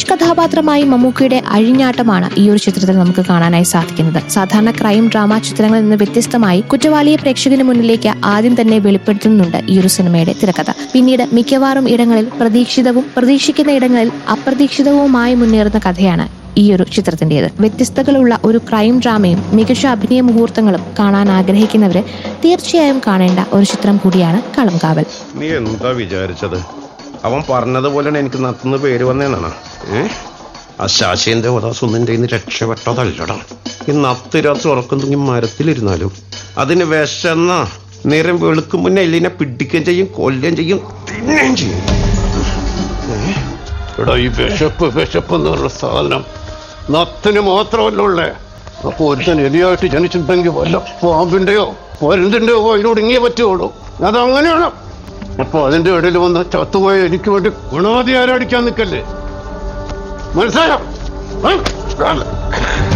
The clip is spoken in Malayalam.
ഇംഗ്ലീഷ് കഥാപാത്രമായി മമ്മൂക്കയുടെ അഴിഞ്ഞാട്ടമാണ് ഈ ഒരു ചിത്രത്തിൽ നമുക്ക് കാണാനായി സാധിക്കുന്നത് സാധാരണ ക്രൈം ഡ്രാമ ചിത്രങ്ങളിൽ നിന്ന് വ്യത്യസ്തമായി കുറ്റവാളിയെ പ്രേക്ഷകന് മുന്നിലേക്ക് ആദ്യം തന്നെ വെളിപ്പെടുത്തുന്നുണ്ട് ഈ ഒരു സിനിമയുടെ തിരക്കഥ പിന്നീട് മിക്കവാറും ഇടങ്ങളിൽ പ്രതീക്ഷിതവും പ്രതീക്ഷിക്കുന്ന ഇടങ്ങളിൽ അപ്രതീക്ഷിതവുമായി മുന്നേറുന്ന കഥയാണ് ഈ ഒരു ചിത്രത്തിന്റേത് വ്യത്യസ്തകളുള്ള ഒരു ക്രൈം ഡ്രാമയും മികച്ച അഭിനയ മുഹൂർത്തങ്ങളും കാണാൻ ആഗ്രഹിക്കുന്നവര് തീർച്ചയായും കാണേണ്ട ഒരു ചിത്രം കൂടിയാണ് കളംകാവൽ നീ എന്താ വിചാരിച്ചത് അവൻ പറഞ്ഞതുപോലെയാണ് എനിക്ക് നത്തുന്ന പേര് വന്നേന്നാണ് ഏ ആ ശാശീന്റെ ഉദാസുന്നിന്റെ ഇന്ന് രക്ഷപ്പെട്ടതല്ലടാ ഈ നത്ത് രാത്രി ഉറക്കം തൂങ്ങി മരത്തിലിരുന്നാലും അതിന് വിശന്ന നേരം വെളുക്കും മുന്നേ എല്ലിനെ പിടിക്കുകയും ചെയ്യും കൊല്ലുകയും ചെയ്യും തിന്നുകയും ചെയ്യും ഏ? എടാ ഈ വിശപ്പ് വിശപ്പ് എന്ന് പറഞ്ഞ സാധനം നത്തിന് മാത്രമല്ല ഉള്ളേ അപ്പൊ ഒരുത്തൻ എലിയായിട്ട് ജനിച്ചിട്ടുണ്ടെങ്കിൽ വല്ല പാമ്പിന്റെയോ പരുന്തിന്റെയോ അതിനൊടുങ്ങിയേ പറ്റുള്ളൂ അതങ്ങനെയാണ് അപ്പൊ അതിന്റെ ഇടയിൽ വന്ന് ചത്തുപോയ എനിക്ക് വേണ്ടി ഗുണമതി ആരടിക്കാൻ നിൽക്കല്ലേ മനസ്സിലായോ ഏ?